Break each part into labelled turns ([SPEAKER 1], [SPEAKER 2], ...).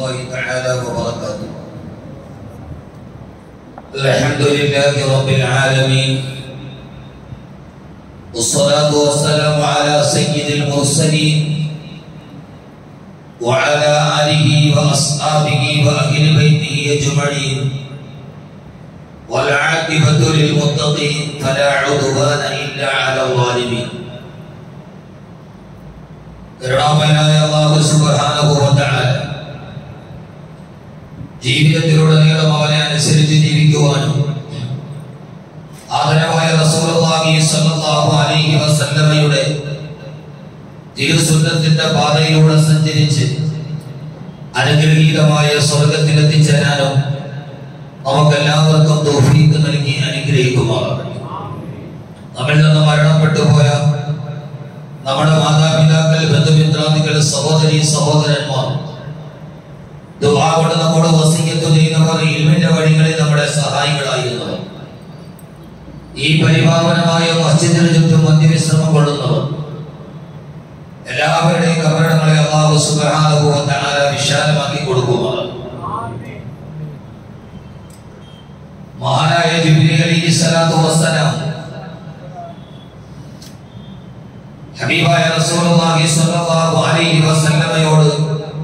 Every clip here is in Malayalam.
[SPEAKER 1] الله تعالى وبركاته الحمد لله رب العالمين والصلاة والسلام على سيد المرسلين وعلى آله وأصحابه وأهل بيته أجمعين والعاقبة للمتقين فلا عدوان إلا على الظالمين കരുണാമയനായ അള്ളാഹു സുബ്ഹാനഹു വ തആല ജീവിതത്തിലുടനീളം അവനെ അനുസരിച്ച് ജീവിക്കുവാനും ആദരവായ റസൂലുള്ളാഹി സ്വല്ലല്ലാഹു അലൈഹി വസല്ലമയുടെ തിരുസുന്നത്തിന്റെ പാതയിലൂടെ സഞ്ചരിച്ച് അനുഗ്രഹീതമായ സ്വർഗത്തിൽ എത്തിച്ചേരാനും നമുക്കെല്ലാവർക്കും തൗഫീഖ് നൽകി അനുഗ്രഹിക്കുമാറാകട്ടെ നമ്മിൽ നിന്ന് മരണപ്പെട്ടു പോയ നമ്മുടെ മാതാപിതാക്കൾ ബന്ധുമിത്രാദികൾ സഹോദരി സഹോദരന്മാർ ദുആ കൊണ്ട് നമ്മോട് വസിയത്ത് ചെയ്യുന്നവർ ഇൽമിന്റെ വഴികളിൽ നമ്മുടെ സഹായികളായിരുന്നവർ ഈ പരിപാവനമായ മസ്ജിദിന് ചുറ്റും മധ്യവിശ്രമം കൊള്ളുന്നവർ എല്ലാവരുടെയും കബറിടങ്ങളെ അള്ളാഹു സുബ്ഹാനഹു വ തആല വിശാലമാക്കി കൊടുക്കുമാറാണ് മഹാനായ ജിബ്രീൽ അലൈഹി സ്വലാത്തു വസ്സലാം ഹബീബായ റസൂലുള്ളാഹി സ്വല്ലല്ലാഹു അലൈഹി വസല്ലമയോട്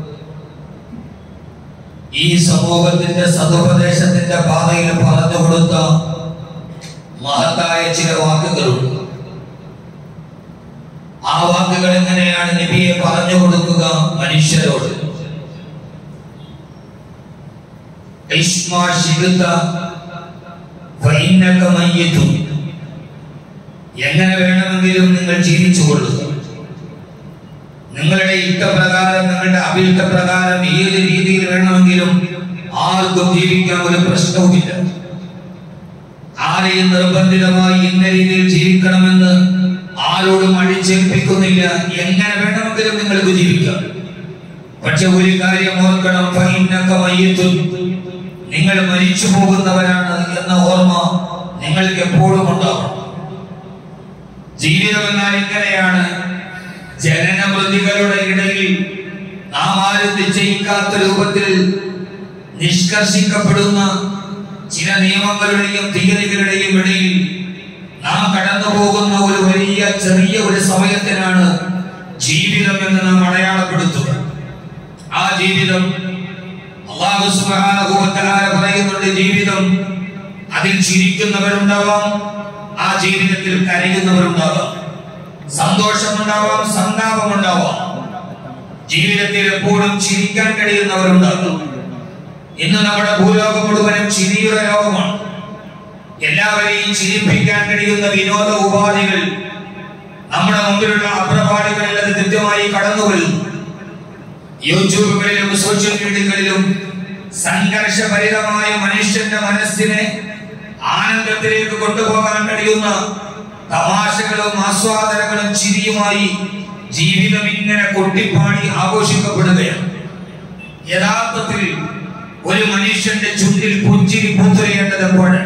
[SPEAKER 1] ഈ സമൂഹത്തിന്റെ സതുപദേശത്തിന്റെ പാതയിൽ പറഞ്ഞു കൊടുത്ത മഹത്തായ ചില വാക്കുകളുണ്ട് ആ വാക്കുകൾ എങ്ങനെയാണ് നബിയെ പറഞ്ഞു കൊടുക്കുക മനുഷ്യരോട് ഇസ്മാ ശിഖിത ഫഇന്നക മയ്യിതുൻ എങ്ങനെ വേണമെങ്കിലും നിങ്ങൾ ജീവിച്ചു കൊള്ളുക നിങ്ങളുടെ ഇഷ്ടപ്രകാരം നിങ്ങളുടെ അഭിഷ്ടപ്രകാരം ഏത് രീതിയിൽ വേണമെങ്കിലും ആർക്കും ജീവിക്കാൻ ഒരു പ്രശ്നവുമില്ല ആരെയും നിർബന്ധിതമായി ഇന്ന രീതിയിൽ ജീവിക്കണമെന്ന് ആരോടും അടിച്ചേൽപ്പിക്കുന്നില്ല എങ്ങനെ വേണമെങ്കിലും നിങ്ങൾക്ക് ജീവിക്കാം പക്ഷെ ഒരു കാര്യം ഓർക്കണം ഫഇന്നക മയ്യിത്തുൻ. നിങ്ങൾ മരിച്ചു പോകുന്നവരാണ് എന്ന ഓർമ്മ നിങ്ങൾക്ക് എപ്പോഴും ഉണ്ടാവണം ജീവിതം എന്നാൽ ഇങ്ങനെയാണ് ജനനമൃതികളുടെ ഇടയിൽ നാം ആരും നിശ്ചയിക്കാത്ത രൂപത്തിൽ നിഷ്കർഷിക്കപ്പെടുന്ന ചില നിയമങ്ങളുടെയും തീയതികളുടെയും ഇടയിൽ നാം കടന്നു പോകുന്ന ഒരു വലിയ ചെറിയ ഒരു സമയത്തിനാണ് ജീവിതം എന്ന് നാം അടയാളപ്പെടുത്തുക ആ ജീവിതം അള്ളാഹു സുബ്ഹാനഹു വ തആല പറയുന്നുണ്ട് ജീവിതം അതിൽ ചിരിക്കുന്നവരുണ്ടാവാം ആ ജീവിതത്തിൽ കരയുന്നവരുണ്ടാവാം സന്തോഷമുണ്ടാവാം സന്താപമുണ്ടാവാം ജീവിതത്തിൽ എപ്പോഴും ചിരിക്കാൻ കഴിയുന്നവരുണ്ടാകും ഇന്ന് നമ്മുടെ ഭൂലോകം മുഴുവനും ചിരിയുടെ ലോകമാണ് എല്ലാവരെയും ചിരിപ്പിക്കാൻ കഴിയുന്ന വിനോദ ഉപാധികൾ നമ്മുടെ മുമ്പിലുള്ള അപ്രപാടികളിൽ അത് കൃത്യമായി കടന്നു വരുന്നു യൂട്യൂബുകളിലും സോഷ്യൽ മീഡിയകളിലും സംഘർഷഭരിതമായ മനുഷ്യന്റെ മനസ്സിനെ ആനന്ദത്തിലേക്ക് കൊണ്ടുപോകാൻ കഴിയുന്ന തമാശകളും ആസ്വാദനങ്ങളും ചിരിയുമായി ജീവിതം ഇങ്ങനെ കൊട്ടിപ്പാടി ആഘോഷിക്കപ്പെടുകയാണ് യഥാർത്ഥത്തിൽ ഒരു മനുഷ്യന്റെ ചുണ്ടിൽ പുഞ്ചിരി പൂത്തുരയേണ്ടത് എപ്പോഴാണ്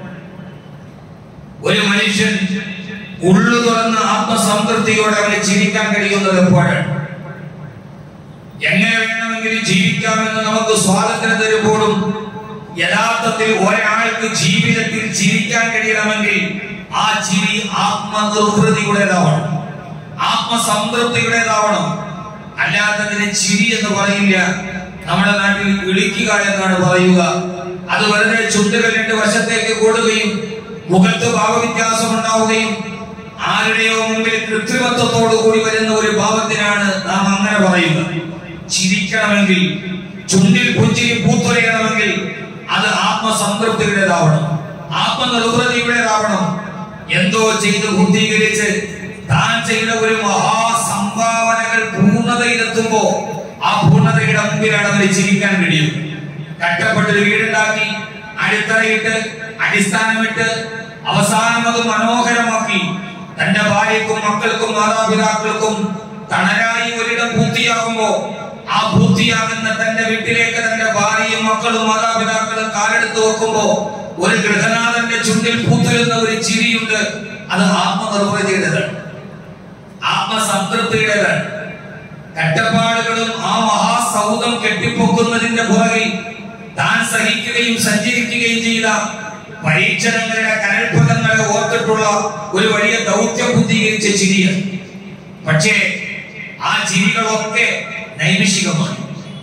[SPEAKER 1] ഒരു മനുഷ്യൻ ഉള്ളു തുറന്ന് ആത്മസംതൃപ്തിയോടെ അവന് ചിരിക്കാൻ കഴിയുന്നത് എപ്പോഴാണ് എങ്ങനെ വേണമെങ്കിലും ജീവിക്കാമെന്ന് നമുക്ക് സ്വാതന്ത്ര്യം തരുമ്പോഴും യഥാർത്ഥത്തിൽ ഒരാൾക്ക് ജീവിതത്തിൽ ചിരിക്കാൻ കഴിയണമെങ്കിൽ ആ ചിരി ആത്മനിർവൃതിയുടേതാവണം ആത്മസംതൃപ്തിയുടേതാവണം അല്ലാത്തതിന് ചിരി എന്ന് പറയില്ല നമ്മുടെ നാട്ടിൽ വിളിക്കുക എന്നാണ് പറയുക അത് വെറുതെ ചുണ്ടുകൾ രണ്ട് വശത്തേക്ക് കൂടുകയും മുഖത്ത് ഭാവവ്യത്യാസം ഉണ്ടാവുകയും ആരുടെയോ മുമ്പിൽ കൃത്രിമത്വത്തോടു കൂടി വരുന്ന ഒരു ഭാവത്തിനാണ് നാം അങ്ങനെ പറയുക ചിരിക്കണമെങ്കിൽ ചുണ്ടിൽ പുഞ്ചിരി പൂത്തുലയണമെങ്കിൽ അത് ആത്മസംതൃപ്തിയുടേതാവണം ആത്മനിർവൃതിയുടേതാവണം എന്തോ ചെയ്ത് ബുദ്ധീകരിച്ച് താൻ ചെയ്ത ഒരു മഹാസംഭാവനകൾ പൂർണ്ണതയിലെത്തുമ്പോ ആ പൂർണ്ണതയുടെ മുമ്പിലാണ് അവന് ചിരിക്കാൻ കഴിയും കഷ്ടപ്പെട്ടൊരു വീടുണ്ടാക്കി അടിത്തറയിട്ട് അടിസ്ഥാനമിട്ട് അവസാനം അത് മനോഹരമാക്കി തന്റെ ഭാര്യക്കും മക്കൾക്കും മാതാപിതാക്കൾക്കും തണലായി ഒരിടം പൂർത്തിയാകുമ്പോ ആ പൂർത്തിയാകുന്ന തന്റെ വീട്ടിലേക്ക് തന്റെ ഭാര്യയും മക്കളും മാതാപിതാക്കളും കാലെടുത്ത് വെക്കുമ്പോ ഒരു ഗൃഹനാഥന്റെ ചുണ്ടിൽ പൂത്തുരുന്ന ഒരു ചിരിയുണ്ട് അത് ആത്മനിർവൃതിയുടേതാണ് ആത്മസംതൃപ്തിയുടേതാണ് കട്ടപ്പാടുകളും ആ മഹാസൗധം കെട്ടിപ്പൊക്കുന്നതിന്റെ പുറകിൽ താൻ സഹിക്കുകയും സഞ്ചരിക്കുകയും ചെയ്ത പരീക്ഷണങ്ങളുടെ കനൽപ്പകങ്ങളെ ഓർത്തിട്ടുള്ള ഒരു വലിയ ദൗത്യം ബുദ്ധീകരിച്ച ചിരിയാണ് പക്ഷേ ആ ചിരികളൊക്കെ നൈമിഷികമാണ്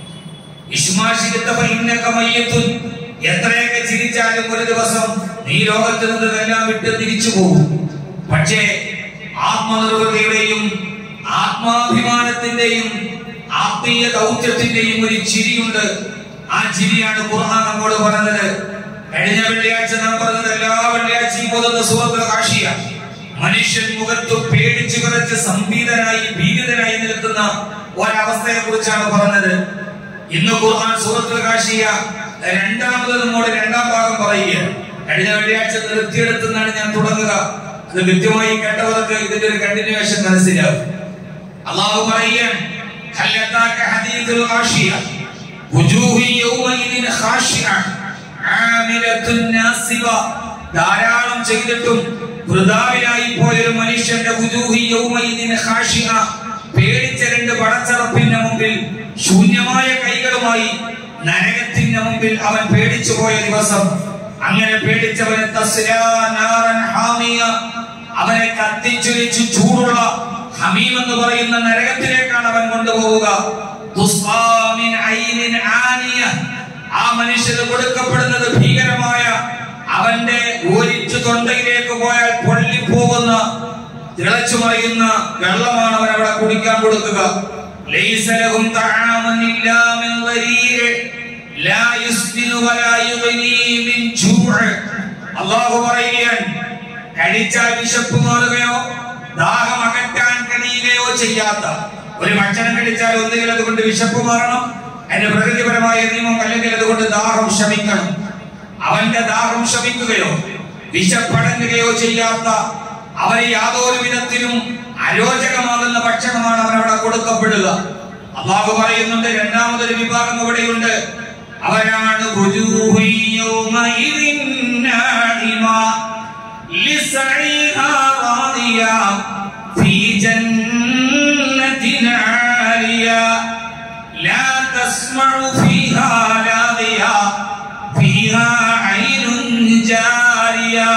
[SPEAKER 1] ഇഷ്മാഷികത്തവ ഇന്നക മയ്യത്തുൻ എത്രയൊക്കെ ചിരിച്ചാലും ഒരു ദിവസം നീ ലോകത്ത് നിന്നെല്ലാം വിട്ട് തിരിച്ചു പോകും പക്ഷേ ആത്മനിർവൃതിയുടെയും ആത്മാഭിമാനത്തിന്റെയും ആത്മീയ ദൗത്യത്തിന്റെയും ഒരു ചിരിയുണ്ട് ആ ചിരിയാണ് ഖുർആൻ നമ്മോട് പറഞ്ഞത് കഴിഞ്ഞ വെള്ളിയാഴ്ച നാം പറഞ്ഞത് എല്ലാ വെള്ളിയാഴ്ചയും പോകുന്ന സുഹൃത്തുക്കൾ കാശിയ മനുഷ്യൻ മുഖത്ത് പേടിച്ചു കുറച്ച് സംഭീതനായി ഭീതിതനായി നിൽക്കുന്ന ഒരവസ്ഥയെ കുറിച്ചാണ് പറഞ്ഞത് ഇന്ന് ഖുർആൻ സൂറത്തുൽ കാശിയ രണ്ടാമത് നമ്മോട് രണ്ടാം ഭാഗം പറയുക കഴിഞ്ഞ വെള്ളിയാഴ്ച നിർത്തിയെടുത്തുനിന്നാണ് ഞാൻ തുടങ്ങുക അത് കൃത്യമായി കേട്ടവർക്ക് ഇതിന്റെ ഒരു കണ്ടിന്യൂവേഷൻ മനസ്സിലാവും അള്ളാഹു പറയാൻ ഹല്ലത്താക ഹദീദുൽ ഖാശിയ വുജൂഹു യൗമഇദിൻ ഖാശിഅ ആമിലത്തുൻ നാസിബ ധാരാളം ചെയ്തിട്ടും വൃതാവിലായി പോയൊരു മനുഷ്യന്റെ വുജൂഹി യൗമഇദിൻ ഖാശിഅ പേടിച്ച രണ്ട് പടച്ചറപ്പിന്റെ മുമ്പിൽ ശൂന്യമായ കൈകളുമായി നരകത്തിന്റെ മുമ്പിൽ അവൻ പേടിച്ചു പോയ ദിവസം അങ്ങനെ പേടിച്ചവനെ തസ്ലാ നാറൻ ഹാമിയ അവനെ കത്തിച്ചൊലിച്ച് ചൂടുള്ള ഹമീം എന്ന് പറയുന്ന നരകത്തിലേക്കാണ് അവൻ കൊണ്ടുപോവുക തുസ്ഖാ മിൻ ഐനിൻ ആനിയ. ആ മനുഷ്യന് കൊടുക്കപ്പെടുന്നത് ഭീകരമായ അവന്റെ ഓരിച്ചു തൊണ്ടയിലേക്ക് പോയാൽ പൊള്ളിപ്പോകുന്ന തിളച്ചു മറിയുന്ന വെള്ളമാണ് അവൻ അവിടെ കുടിക്കാൻ കൊടുക്കുക ലൈസ ലഹും തആമുൻ ഇല്ലാ മിൻ ളരീഅ് ലാ യുസ്മിനു വലാ യുഗ്നീ മിൻ ജൂഅ് അല്ലാഹു പറയുകയാണ് കഴിച്ചാൽ വിശപ്പ് മാറുകയോ ദാഹം അകറ്റാൻ കഴിയുകയോ ചെയ്യാത്ത ഒരു ഭക്ഷണം കഴിച്ചാൽ ഒന്നുകിൽ അതുകൊണ്ട് വിശപ്പ് മാറണം അതിന്റെ പ്രകൃതിപരമായ നിയമം അല്ലെങ്കിൽ അതുകൊണ്ട് ദാഹം ശമിക്കണം അവന്റെ ദാഹം ശമിക്കുകയോ വിശപ്പടങ്ങുകയോ ചെയ്യാത്ത അവന് യാതൊരു വിധത്തിലും അരോചകമാകുന്ന ഭക്ഷണമാണ് അവൻ അവിടെ കൊടുക്കപ്പെടുക അള്ളാഹു പറയുന്നുണ്ട് രണ്ടാമതൊരു വിഭാഗം ഇവിടെയുണ്ട് അവരാണ് വുജൂഹു യൗമഇദിൻ നാഇമ لسعيها راضية في جنة عالية لا تسمع فيها لاغية فيها عين جارية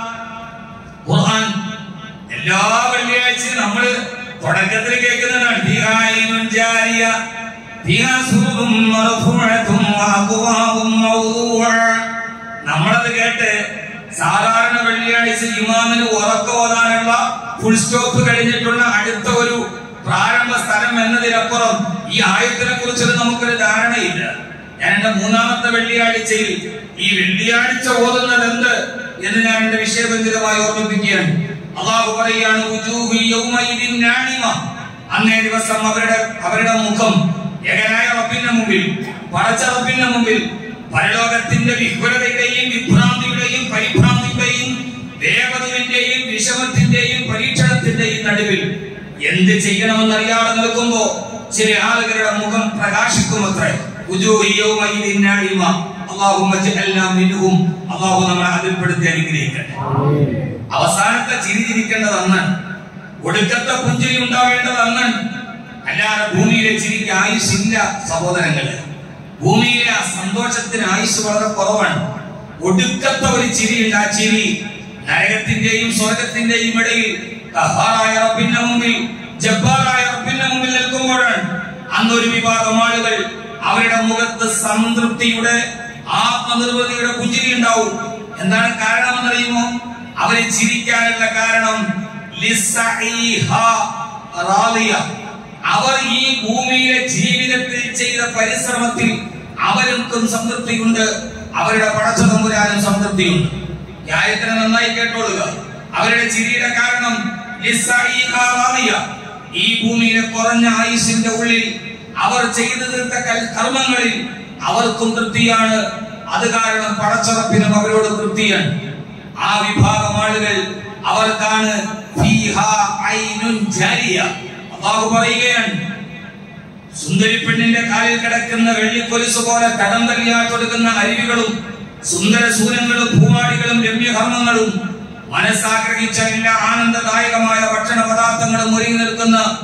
[SPEAKER 1] ഖുർആൻ എല്ലാ വെള്ളിയാഴ്ചയും നമ്മൾ തുടക്കത്തിൽ കേൾക്കുന്നതാണ് ഫിഹാ ഐനുൻ ജാരിയ ഫിഹാ സുറുറും മർഫൂഅത്തും വഅഖ്വാബും മൗദൂഅ നമ്മളത് കേട്ട് സാധാരണ വെള്ളിയാഴ്ച ഇമാമിന് ഉറക്കം ഓതാനുള്ള ഫുൾ സ്റ്റോപ്പ് കഴിഞ്ഞിട്ടുള്ള അടുത്ത ഒരു പ്രാരംഭ സ്ഥലം എന്നതിനപ്പുറം ഈ ആയത്തിനെ കുറിച്ചൊരു നമുക്കൊരു ധാരണയില്ല ഞാൻ എന്റെ മൂന്നാമത്തെ വെള്ളിയാഴ്ചയിൽ ഈ വെള്ളിയാഴ്ച ഓതുന്നത് എന്ത് എന്ന് ഞാൻ എന്റെ വിഷയബന്ധിതമായി ഓർമ്മിപ്പിക്കുകയാണ് അള്ളാഹു പറയുകയാണ് "വുജൂഹു യൗമഇദിൻ നാഇമ." അന്നേ ദിവസം അവരുടെ അവരുടെ മുഖം ഏകനായ റബ്ബിന്റെ മുമ്പിൽ പടച്ച റബ്ബിന്റെ മുമ്പിൽ പരലോകത്തിന്റെ വിഹ്വലതയുടെയും വിഭ്രാന്തിയുടെയും പരിഭ്രാന്തിയുടെയും വേഗതയുടെയും വിഷമത്തിന്റെയും പരീക്ഷണത്തിന്റെയും നടുവിൽ എന്ത് ചെയ്യണമെന്നറിയാതെ നിൽക്കുമ്പോ ചില ആളുകളുടെ മുഖം പ്രകാശിക്കുമത്രേ വുജൂഹു യൗമഇദിൻ നാഇമ. അല്ലാഹുമ്മ ജഅൽനാ മിൻഹും. അല്ലാഹു നമ്മളെ അതിൽപ്പെടുത്തി അനുഗ്രഹിക്കട്ടെ അവസാനത്തെ ചിരി ചിരിക്കേണ്ടത് അന്നാണ് ഒടുക്കത്തെ പുഞ്ചിരി ഉണ്ടാവേണ്ടത് അന്നാണ് അല്ലാതെ ഭൂമിയിലെ ചിരിക്ക് ആയുസില്ല സഹോദരങ്ങളെ ഭൂമിയിലെ ആ സന്തോഷത്തിന് ആയുസ് വളരെ കുറവാണ് ഒടുക്കത്തെ ഒരു ചിരിയുണ്ട് ആ ചിരി നരകത്തിന്റെയും സ്വർഗത്തിന്റെയും ഇടയിൽ കഹാറായ റബ്ബിന്റെ മുമ്പിൽ ജബ്ബാറായ റബ്ബിന്റെ മുമ്പിൽ നിൽക്കുമ്പോഴാണ് അന്നൊരു വിഭാഗം ആളുകൾ അവരുടെ മുഖത്ത് സംതൃപ്തിയുടെ ആത്മനിർവൃതിയുടെ പുഞ്ചിരി ഉണ്ടാവും എന്താണ് കാരണം എന്നറിയുമോ അവരെ ചിരിക്കാനുള്ള കാരണം ലിസഈഹ റാളിയ. അവർ ഈ ഭൂമിയിലെ ജീവിതത്തിൽ ചെയ്ത പരിശ്രമത്തിൽ അവർക്കും സംതൃപ്തിയുണ്ട് അവരുടെ പടച്ചതമ്പുരാനും സംതൃപ്തിയുണ്ട് ന്യായത്തിന് നന്നായി കേട്ടോളുക അവരുടെ ചിരിയുടെ കാരണം ലിസഈഹ റാളിയ. ഈ ഭൂമിയിലെ കുറഞ്ഞ ആയുസിന്റെ ഉള്ളിൽ അവർ ചെയ്തു തീർത്ത കൽ- കർമ്മങ്ങളിൽ അവർക്കും തൃപ്തിയാണ് അത് കാരണം പടച്ചറപ്പിനും അവരോട് തൃപ്തിയാണ് ആ വിഭാഗം ആളുകൾ അവർക്കാണ് ഫീഹാ ഐനുൻ ജാരിയ. അള്ളാഹു പറയുകയാണ് സുന്ദരി പെണ്ണിന്റെ കാലിൽ കിടക്കുന്ന വെള്ളിക്കൊലുസ് പോലെ തടം തല്ലിയാട്ടൊടുക്കുന്ന അരുവികളും സുന്ദര സൂര്യങ്ങളും ഭൂമാടികളും രമ്യകർമ്മങ്ങളും മനസ്സാഗ്രഹിച്ച എല്ലാ ആനന്ദദായകമായ ഭക്ഷണ പദാർത്ഥങ്ങളും ഒരുങ്ങി നിൽക്കുന്ന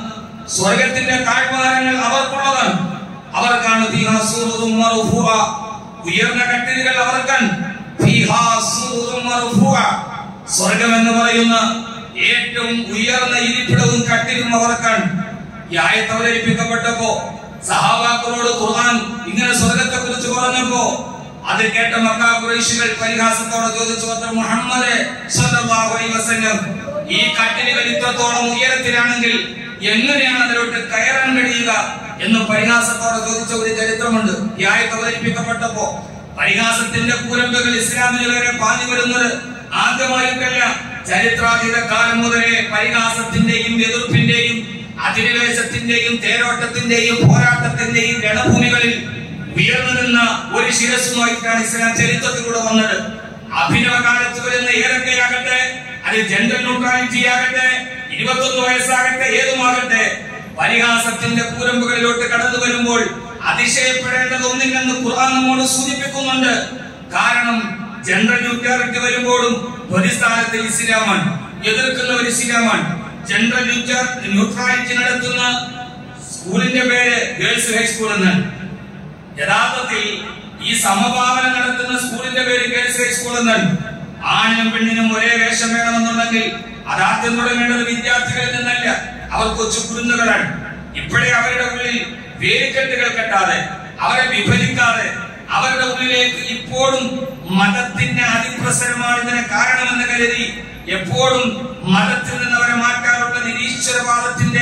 [SPEAKER 1] സ്വർഗത്തിന്റെ താഴ്വാരങ്ങൾ അവർക്കുള്ളതാണ് അവർക്കാണ് ഫീഹാ സുറുറും മർഫൂഅ. ഉയർന്ന കട്ടിലുകൾ അവർക്കാണ് ഫീഹാ സുറുറും മർഫൂഅ. സ്വർഗം എന്ന് പറയുന്ന ഏറ്റവും ഉയർന്ന ഇരിപ്പിടവും കട്ടിലും അവർക്കാണ് ഈ ആയത്ത് അവതരിപ്പിക്കപ്പെട്ടപ്പോ സഹാബാക്കളോട് ഖുർആൻ ഇങ്ങനെ സ്വർഗത്തെ കുറിച്ച് പറഞ്ഞപ്പോ അത് കേട്ട മക്കാ ഖുറൈശികൾ പരിഹാസത്തോടെ ചോദിച്ചു അത്ര മുഹമ്മദ് സ്വല്ലല്ലാഹു അലൈഹി വസല്ലം ഈ കട്ടിലുകൾ ഇത്രത്തോളം ഉയരത്തിലാണെങ്കിൽ എങ്ങനെയാണ് അതിലോട്ട് കയറാൻ കഴിയുക എന്ന് പരിഹാസത്തോടെ ചോദിച്ച ഒരു ചരിത്രമുണ്ട് ഈ ആയത്ത് അവതരിപ്പിക്കപ്പെട്ടപ്പോ പരിഹാസത്തിന്റെ കൂരമ്പകൾ ഇസ്ലാമിന് വരെ പാഞ്ഞു വരുന്നത് ആദ്യമായിട്ടല്ല ചരിത്രാതീത കാലം മുതലേ പരിഹാസത്തിന്റെയും എതിർപ്പിന്റെയും അധിനിവേശത്തിന്റെയും തേരോട്ടത്തിന്റെയും പോരാട്ടത്തിന്റെയും രണഭൂമികളിൽ ഉയർന്നു നിന്ന ഒരു ശിരസ്സുമായിട്ടാണ് ഇസ്ലാം ചരിത്രത്തിലൂടെ വന്നത് അഭിനവ കാലത്ത് വരുന്ന ഏതൊക്കെയാകട്ടെ അത് ജെൻഡർ ന്യൂട്രാലിറ്റി ആകട്ടെ ഇരുപത്തൊന്ന് വയസ്സാകട്ടെ ഏതുമാകട്ടെ പരിഹാസത്തിന്റെ കൂരമ്പുകളിലോട്ട് കടന്നു വരുമ്പോൾ അതിശയപ്പെടേണ്ടതൊന്നില്ലെന്ന് ഖുർആൻ നമ്മോട് സൂചിപ്പിക്കുന്നുണ്ട് കാരണം ജനറൽ ന്യൂട്രാലിറ്റി വരുമ്പോഴും പ്രതിസ്ഥാനത്ത് ഇസ്ലാമാണ് എതിർക്കുന്നവർ ഇസ്ലാമാണ് ജനറൽ ന്യൂട്രാലിറ്റി നടത്തുന്ന സ്കൂളിന്റെ പേര് ഗേൾസ് ഹൈസ്കൂൾ എന്നാണ് യഥാർത്ഥത്തിൽ ഈ സമഭാവന നടത്തുന്ന സ്കൂളിന്റെ പേര് ഗേൾസ് ഹൈസ്കൂൾ എന്നാണ് ആണിനും പെണ്ണിനും ഒരേ വേഷം വേണമെന്നുണ്ടെങ്കിൽ അത് ആദ്യം തുടങ്ങേണ്ടത് വിദ്യാർത്ഥികളിൽ നിന്നല്ല അവർ കൊച്ചു കുരുന്നുകളാണ് ഇപ്പോഴേ അവരുടെ ഉള്ളിൽ വേലിക്കെട്ടുകൾ കെട്ടാതെ അവരെ വിഭജിക്കാതെ അവരുടെ ഉള്ളിലേക്ക് ഇപ്പോഴും മതത്തിന്റെ അതിപ്രസരമാണ് ഇതിന് കാരണമെന്ന് കരുതി എപ്പോഴും മതത്തിൽ നിന്ന് അവരെ മാറ്റാനുള്ള നിരീശ്വരവാദത്തിന്റെ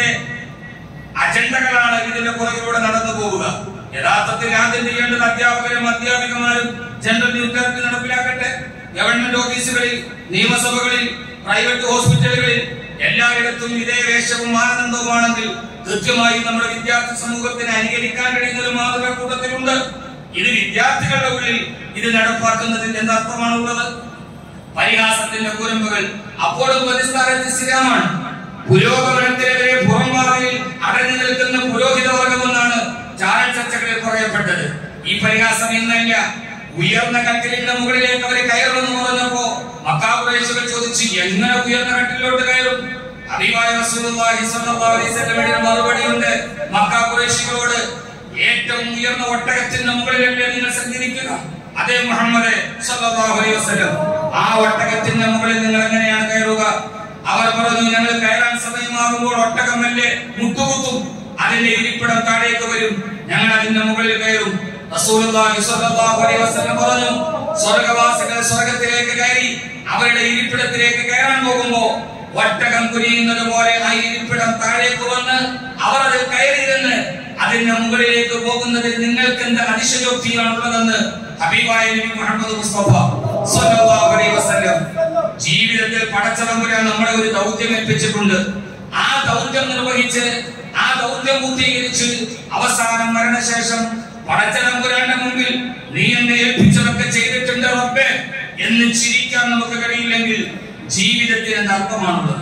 [SPEAKER 1] അജണ്ടകളാണ് ഇതിന്റെ പുറകിലൂടെ നടന്നു പോവുക യഥാർത്ഥത്തിൽ ആദ്യം ചെയ്യേണ്ടത് അധ്യാപകരും അധ്യാപികമാരും ജനറൽ ന്യൂട്രാലിറ്റി നടപ്പിലാക്കട്ടെ ഗവൺമെന്റ് ഓഫീസുകളിൽ നിയമസഭകളിൽ പ്രൈവറ്റ് ഹോസ്പിറ്റലുകളിൽ എല്ലായിടത്തും ഇതേ വേഷവും മാനദണ്ഡവുമാണെങ്കിൽ കൃത്യമായി നമ്മുടെ വിദ്യാർത്ഥി സമൂഹത്തിന് അനുകരിക്കാൻ കഴിയുന്ന ഒരു മാതൃക കൂട്ടത്തിലുണ്ട് ഇത് വിദ്യാർത്ഥികളുടെ ഉള്ളിൽ ഇത് നടപ്പാക്കുന്നതിന്റെ എന്തർത്ഥമാണുള്ളത് പരിഹാസത്തിന്റെ കുരമ്പുകൾ അപ്പോഴും പ്രതിസ്ഥാനത്ത് ഇസ്ലാമാണ് പുരോഗമനത്തിനെതിരെ പുറംപാറയിൽ അടഞ്ഞു നിൽക്കുന്ന പുരോഹിത വർഗമെന്നാണ് ചാരൽ ചർച്ചകളിൽ പറയപ്പെട്ടത് ഈ പരിഹാസം ഇന്നല്ല ഉയർന്ന കട്ടിലിന്റെ മുകളിലേക്ക് അവരെ കയറുമെന്ന് പറഞ്ഞപ്പോ മക്കാപുരേശുകൾ ചോദിച്ചു എങ്ങനെ ഉയർന്ന കട്ടിലോട്ട് കയറും ഹബീബായ റസൂലുള്ളാഹി സ്വല്ലല്ലാഹു അലൈഹി വസല്ലമയുടെ മറുപടിയുണ്ട് മക്കാപുരേശികളോട് ഏറ്റവും ഉയർന്ന ഒട്ടകത്തിന്റെ മുകളിലല്ലേ നിങ്ങൾ സഞ്ചരിക്കുക അതേ മുഹമ്മദ് സല്ലല്ലാഹു അലൈഹി വസല്ലം ആ ഒട്ടകത്തിന്റെ മുകളിൽ നിങ്ങൾ എങ്ങനെയാണ് കയറുക അവർ പറഞ്ഞു ഞങ്ങൾ കയറാൻ സമയമാകുമ്പോൾ ഒട്ടകമല്ലേ മുട്ടുകുത്തും അതിന്റെ ഇരിപ്പിടം താഴേക്ക് വരും ഞങ്ങൾ അതിന്റെ മുകളിൽ കയറും റസൂലുള്ളാഹി സ്വല്ലല്ലാഹു അലൈഹി വസല്ലം പറഞ്ഞു സ്വർഗവാസികൾ സ്വർഗത്തിലേക്ക് കയറി അവരുടെ ഇരിപ്പിടത്തിലേക്ക് കയറാൻ പോകുമ്പോ ഒട്ടകം കുനിയുന്നത് പോലെ ആ ഇരിപ്പിടം താഴേക്ക് വന്ന് അവർ അതിൽ കയറിയിരുന്ന് അതിന്റെ മുകളിലേക്ക് പോകുന്നതിൽ നിങ്ങൾക്ക് എന്ത് അതിശയോക്തിയാണുള്ളതെന്ന് ഹബീബായ നബി മുഹമ്മദ് മുസ്തഫ സ്വല്ലല്ലാഹു അലൈഹി വസല്ലം ജീവിതത്തിൽ പടച്ചതമ്പുരാൻ നമ്മളെ ഒരു ദൗത്യം ഏൽപ്പിച്ചിട്ടുണ്ട് ആ ദൗത്യം നിർവഹിച്ച് ആ ദൗത്യം പൂർത്തീകരിച്ച് അവസാനം മരണശേഷം പടച്ചതമ്പുരാന്റെ മുമ്പിൽ നീ എന്നെ ഏൽപ്പിച്ചതൊക്കെ ചെയ്തിട്ടുണ്ട് റബ്ബേ എന്ന് ചിരിക്കാൻ നമുക്ക് കഴിയില്ലെങ്കിൽ ജീവിതത്തിന് എന്ത് അർത്ഥമാണുള്ളത്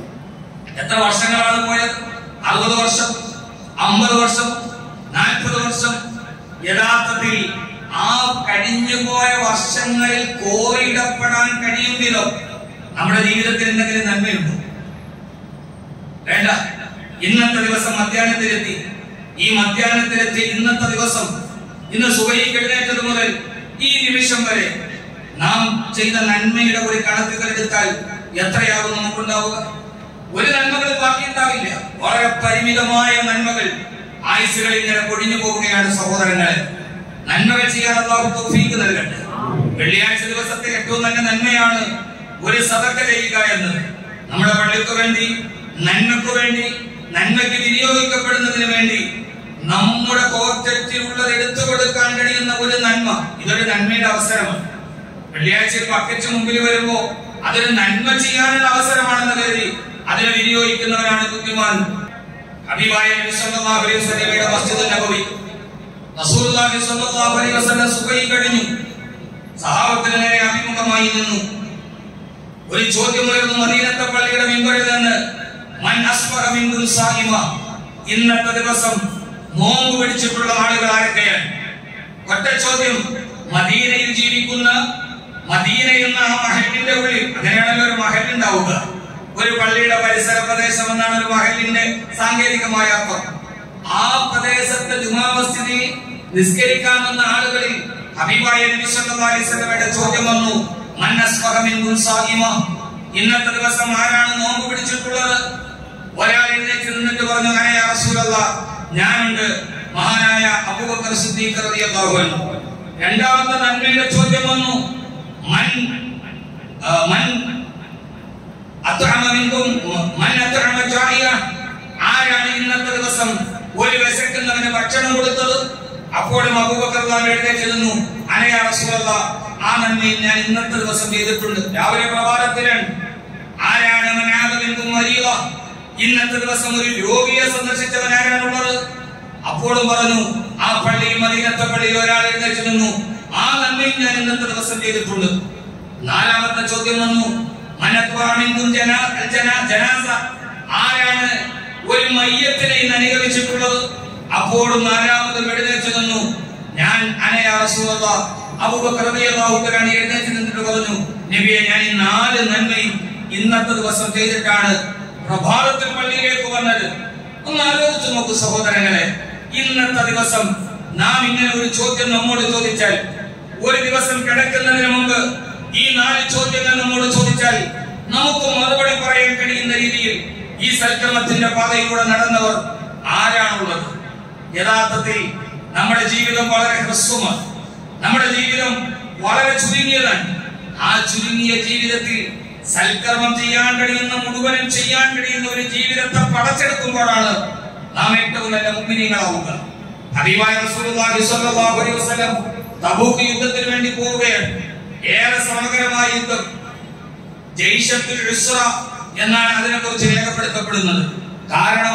[SPEAKER 1] എത്ര വർഷങ്ങളാണ് പോയത് അറുപത് വർഷം അമ്പത് വർഷം നാൽപ്പത് വർഷം യഥാർത്ഥത്തിൽ ആ കഴിഞ്ഞുപോയ വർഷങ്ങളിൽ കോറിയിടപ്പെടാൻ കഴിയും വിധം നമ്മുടെ ജീവിതത്തിൽ എന്തെങ്കിലും നന്മയുണ്ടോ വേണ്ട ഇന്നത്തെ ദിവസം മധ്യാഹ്നത്തിലെത്തി ഈ മധ്യാഹ്നത്തിലെത്തി ഇന്നത്തെ ദിവസം ഇന്ന് സുഖയിൽ എഴുന്നേറ്റത് മുതൽ ഈ നിമിഷം വരെ നാം ചെയ്ത നന്മയുടെ ഒരു കണക്കുകൾ എടുത്താൽ എത്രയാകും നമുക്കുണ്ടാവുക ഒരു നന്മകൾ ബാക്കി ഉണ്ടാവില്ല വളരെ പരിമിതമായ നന്മകൾ ആയുസുകൾ ഇങ്ങനെ പൊടിഞ്ഞു പോവുകയാണ് സഹോദരങ്ങളെ നന്മകൾ ചെയ്യാൻ അള്ളാഹു തൗഫീഖ് നൽകട്ടെ വെള്ളിയാഴ്ച ദിവസത്തെ ഏറ്റവും നല്ല നന്മയാണ് ഒരു സദക്ക ചെയ്യുക എന്ന് നമ്മുടെ പള്ളിക്ക് വേണ്ടി നന്മയ്ക്ക് വേണ്ടി നന്മയ്ക്ക് വിനിയോഗിക്കപ്പെടുന്നതിന് വേണ്ടി നമ്മുടെ പോക്കറ്റിലുള്ളത് എടുത്തു കൊടുക്കാൻ കഴിയുന്ന ഒരു നന്മ ഇതൊരു നന്മയുടെ അവസരമാണ് വെള്ളിയാഴ്ച ബക്കറ്റ് മുമ്പിൽ വരുമ്പോ അതൊരു നന്മ ചെയ്യാനുള്ള അവസരമാണെന്ന് കരുതി അതിനെ വിനിയോഗിക്കുന്നവരാണ് ബുദ്ധിമാൻ ഹബീബായ നബി സല്ലല്ലാഹു അലൈഹി വസല്ലമയുടെ മസ്ജിദുൽ നബവി റസൂലുള്ളാഹി സ്വല്ലല്ലാഹു അലൈഹി വസല്ലം സുബഹി കഴിഞ്ഞു സഹാബത്തിന് നേരെ അഭിമുഖമായി നിന്നു ഒരു ചോദ്യം ഉയർന്നു മദീനത്തെ പള്ളിയുടെ മിമ്പറിൽ നിന്ന് മൻ അസ്ബഹ മിൻകും സായിമ ഇന്നത്തെ ദിവസം നോമ്പ് പിടിച്ചിട്ടുള്ള ആളുകൾ ആരൊക്കെയാണ് ഒറ്റ ചോദ്യം മദീനയിൽ ജീവിക്കുന്ന മദീന എന്ന ആ മഹലിന്റെ ഉള്ളിൽ അങ്ങനെയാണല്ലോ ഒരു മഹൽ ഉണ്ടാവുക
[SPEAKER 2] ഒരു പള്ളിയുടെ പരിസര പ്രദേശം എന്നാണ് ഒരു മഹലിന്റെ സാങ്കേതികമായ അർത്ഥം ആ പ്രദേശത്തെ ജുമാ മസ്ജിദിൽ നിസ്കരിക്കാൻ വന്ന ആളുകളിൽ ഹബീബായ നബി സല്ലല്ലാഹു അലൈഹി വസല്ലമയുടെ ചോദ്യം വന്നു മൻ അസ്ബഹ മിൻകും സായിമ ഇന്നത്തെ ദിവസം ആരാണ് നോമ്പ് പിടിച്ചിട്ടുള്ളത് ഒരാൾ എഴുന്നേറ്റ് നിന്നിട്ട് പറഞ്ഞു അങ്ങനെ യാ റസൂലല്ലാഹ് ഞാനുണ്ട് മഹാനായ അബൂബക്കർ സിദ്ദീഖ് റളിയല്ലാഹു അൻഹു രണ്ടാമത്തെ നന്മയുടെ ചോദ്യം വന്നു മൻ ആ, മൻ അത്അമ മിൻകും മൻ അത്അമ ജാഇയ ആരാണ് ഇന്നത്തെ ദിവസം ഒരു വിശക്കുന്നവന് ഭക്ഷണം കൊടുത്തത് അപ്പോഴും അബൂബക്കർ റളിയല്ലാഹു അൻഹു എഴുന്നേറ്റ് നിന്നു അനയാ റസൂലല്ലാഹ് ആ നന്മയിൽ ഞാൻ ഇന്നത്തെ ദിവസം ചെയ്തിട്ടുണ്ട് രാവിലെ പ്രഭാതത്തിലാണ് ആരാണ് മനാദ മിൻകും മരീദ ഇന്നത്തെ ദിവസം ഒരു രോഗിയെ സന്ദർശിച്ചവൻ ആരാണുള്ളത് അപ്പോഴും പറഞ്ഞു ആ പള്ളിയിൽ മദീനത്തെ പള്ളിയിൽ ഒരാൾ എഴുന്നേറ്റ് നിന്നു ആ നന്മയും ഞാൻ ഇന്നത്തെ ദിവസം ചെയ്തിട്ടുണ്ട് നാലാമത്തെ ചോദ്യം വന്നു മനത്വാമിന്തും ജനാ ജനാ ജനാസ ആരാണ് ഒരു മയ്യത്തിനെ ഇന്ന് അനുഗമിച്ചിട്ടുള്ളത് അപ്പോഴും നാലാമതും എഴുന്നേറ്റ് നിന്നു ഞാൻ അനയാ റസൂലല്ലാഹ് അബൂബക്കർ റളിയല്ലാഹു തആല എഴുന്നേറ്റ് നിന്നിട്ട് പറഞ്ഞു നബിയെ ഞാൻ ഈ നാല് നന്മയും ഇന്നത്തെ ദിവസം ചെയ്തിട്ടാണ് പ്രഭാതത്തിൽ പള്ളിയിലേക്ക് വന്നത് ഒന്ന് ആലോചിച്ച് നോക്കൂ സഹോദരങ്ങളെ ഇന്നത്തെ ദിവസം നാം ഇങ്ങനെ ഒരു ചോദ്യം നമ്മോട് ചോദിച്ചാൽ ഒരു ദിവസം കിടക്കുന്നതിന് മുമ്പ് ഈ നാല് ചോദ്യങ്ങൾ നമ്മോട് ചോദിച്ചാൽ നമുക്ക് മറുപടി പറയാൻ കഴിയുന്ന രീതിയിൽ ഈ സൽക്രമത്തിന്റെ പാതയിലൂടെ നടന്നവർ ആരാണുള്ളത് യഥാർത്ഥത്തിൽ നമ്മുടെ ജീവിതം വളരെ ഹ്രസ്വമാണ് നമ്മുടെ ജീവിതം വളരെ ചുരുങ്ങിയതാണ് ആ ചുരുങ്ങിയ ജീവിതത്തിൽ സൽക്കർമ്മം ചെയ്യാൻ കഴിയുന്ന മുഴുവനും ചെയ്യാൻ കഴിയുന്ന ഒരു ജീവിതത്തെ പടച്ചെടുക്കുമ്പോഴാണ് നാം ഏറ്റവും നല്ല മുഗ്നീകളാവുക ഹബീബായ റസൂലുള്ളാഹി സ്വല്ലല്ലാഹു അലൈഹി വസല്ലം തബൂക്ക് യുദ്ധത്തിന് വേണ്ടി പോവുകയാണ് ഏറെ സമഗ്രമായ യുദ്ധം ജയ്ഷത്തുൽ ഉസ്ര എന്നാണ് അതിനെക്കുറിച്ച് രേഖപ്പെടുത്തപ്പെടുന്നത് കാരണം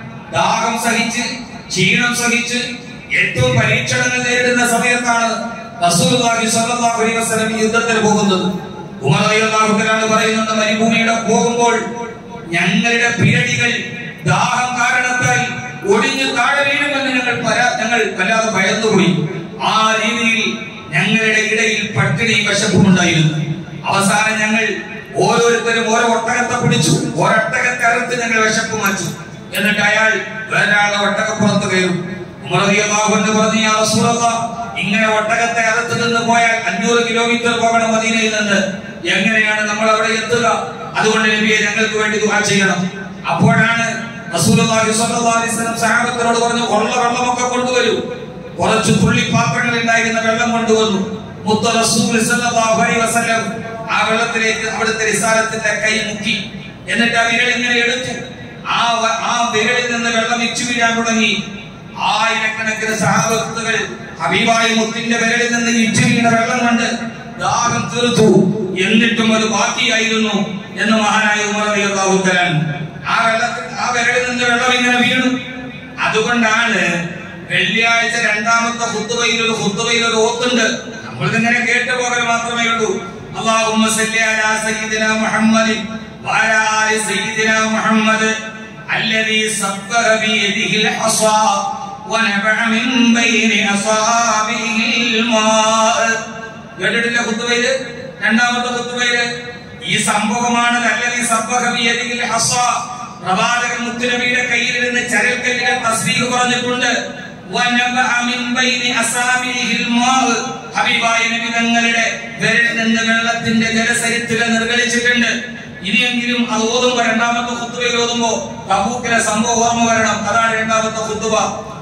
[SPEAKER 2] ദാഹം സഹിച്ച് ക്ഷീണം സഹിച്ച് ഏറ്റവും പരീക്ഷണങ്ങൾ നേരിടുന്ന സമയത്താണ് റസൂലുള്ളാഹി സ്വല്ലല്ലാഹു അലൈഹി വസല്ലം ഈ യുദ്ധത്തിന് പോകുന്നത് ഉമർ റളിയല്ലാഹു തആല പറയുന്നുണ്ട് മരുഭൂമിയുടെ പോകുമ്പോൾ ഞങ്ങളുടെ പിരടികൾ ദാഹം കാരണത്താൽ ഒടിഞ്ഞു താഴെ വീഴുമെന്ന് ഞങ്ങൾ പരാ- ഞങ്ങൾ വല്ലാതെ ഭയന്നുപോയി ആ രീതിയിൽ ഞങ്ങളുടെ ഇടയിൽ പട്ടിണി വിശപ്പുമുണ്ടായിരുന്നു അവസാനം ഞങ്ങൾ ഓരോരുത്തരും ഓരോ ഒട്ടകത്തെ പിടിച്ചു ഒരൊട്ടകത്തെ അറുത്ത് ഞങ്ങൾ വിശപ്പ് മാച്ചു എന്നിട്ട് അയാൾ വേറൊരാളുടെ ഒട്ടകപ്പുറത്ത് കയറും ഉമർ റളിയല്ലാഹു അൻഹു പറഞ്ഞു യാ റസൂലല്ലാഹ് ഇങ്ങനെ ഒട്ടകത്തെ അകത്ത് നിന്ന് പോയാൽ അഞ്ഞൂറ് കിലോമീറ്റർ പോകണം മദീനയിൽ നിന്ന് എങ്ങനെയാണ് നമ്മൾ അവിടെ എത്തുക അതുകൊണ്ട് നബിയെ ഞങ്ങൾക്ക് വേണ്ടി ദുആ ചെയ്യണം അപ്പോഴാണ് റസൂലുള്ളാഹി സ്വല്ലല്ലാഹു അലൈഹി വസല്ലം സഹാബത്തിനോട് പറഞ്ഞു ഉള്ള വെള്ളമൊക്കെ കൊണ്ടുവരൂ കുറച്ച് തുള്ളി പാത്രങ്ങൾ ഉണ്ടായിരുന്ന വെള്ളം കൊണ്ടുവന്നു മുത്ത റസൂൽ സല്ലല്ലാഹു അലൈഹി വസല്ലം ആ വെള്ളത്തിലേക്ക് അവിടുത്തെ റിസാലത്തിന്റെ കൈ മുക്കി എന്നിട്ട് ആ വിരൽ ഇങ്ങനെ എടുത്തു ആ വ- ആ വിരലിൽ നിന്ന് വെള്ളം ഇച്ചു വീഴാൻ തുടങ്ങി ആയിരക്കണക്കിന് സഹാബത്തുകൾ ഹബീബായ മുത്തിന്റെ വിരലിൽ നിന്ന് ഇച്ചു വീണ വെള്ളം കൊണ്ട് ദാഹം തീർത്തു എന്നിട്ടും അത് ബാക്കിയായിരുന്നു എന്ന് മഹാനായ ഉമർ റളിയല്ലാഹു തആല ആ വെള്ളത്തിൽ ആ വിരലിൽ നിന്ന് വെള്ളം ഇങ്ങനെ വീണു അതുകൊണ്ടാണ് വെള്ളിയാഴ്ച രണ്ടാമത്തെ ഹുത്തുബയിൽ ഒരു ഹുത്തുബയിൽ ഒരു ഓത്തുണ്ട് നമ്മൾ ഇങ്ങനെ കേട്ടു പോകൽ മാത്രമേ ഉള്ളൂ അല്ലാഹുമ്മ സല്ലി അലാ സയ്യിദിന മുഹമ്മദ് വഅലാ ആലി സയ്യിദിന മുഹമ്മദ് الذي سبح بيده الحصى ونبع من بين أصابعه الماء കേട്ടിട്ടില്ല ഖുത്ബയില് രണ്ടാമത്തെ ഖുത്ബയില് ഈ സംഭവമാണ് അല്ലതി സബ്ബഹ ബിയദിൽ ഹസ്സ പ്രവാചകൻ മുത്തുനബിയുടെ കയ്യിലിരുന്ന് ചരൽക്കല്ലിലെ തസ്ബീഹ് പറഞ്ഞിട്ടുണ്ട് വനബഅ മിൻ ബൈനി അസാബിഹിൽ മാഅ് ഹബീബായ നബി തങ്ങളുടെ വിരലിൽ നിന്ന് വെള്ളത്തിന്റെ ജലസരിത്തുകൾ നിർഗളിച്ചിട്ടുണ്ട് ഇനിയെങ്കിലും അത് ഓതുമ്പോ രണ്ടാമത്തെ ഖുത്ബയിൽ ഓതുമ്പോ തബൂക്കിലെ സംഭവം ഓർമ്മ വരണം അതാണ് രണ്ടാമത്തെ ഖുത്ബ